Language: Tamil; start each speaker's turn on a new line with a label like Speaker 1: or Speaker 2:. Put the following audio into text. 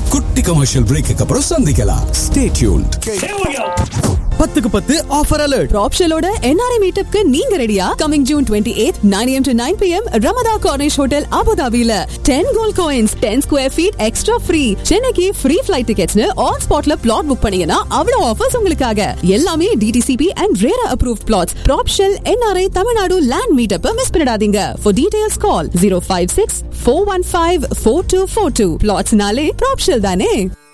Speaker 1: குட்டி கமர்ஷியல் பிரேக்கு அப்புறம் சந்திக்கலாம் ஸ்டே டியூன்ட்
Speaker 2: பத்துக்கு பத்து ஆஃபர் அலர்ட்
Speaker 3: ப்ராப்ஷலோட என்ஆர்ஐ மீட்டப்க்கு நீங்க ரெடியா coming June twenty eight nine M to nine P M Ramada Corniche hotel அபுதாபில ten gold coins ten square feet extra free சென்னைக்கு ஃப்ரீ ஃபிளைட் டிக்கெட்ஸ்னு ஆன் ஸ்பாட்ல பிளாட் புக் பண்ணீங்கன்னா அவ்வளவு ஆஃபர்ஸ் உங்களுக்காக எல்லாமே DTCP and RERA approve plots Propshell NRI Tamil Nadu land meetup miss பண்ணிடாதீங்க for details call zero five six four one five four two four two பிளாட்ஸ்னாலே ப்ராப்ஷல் தானே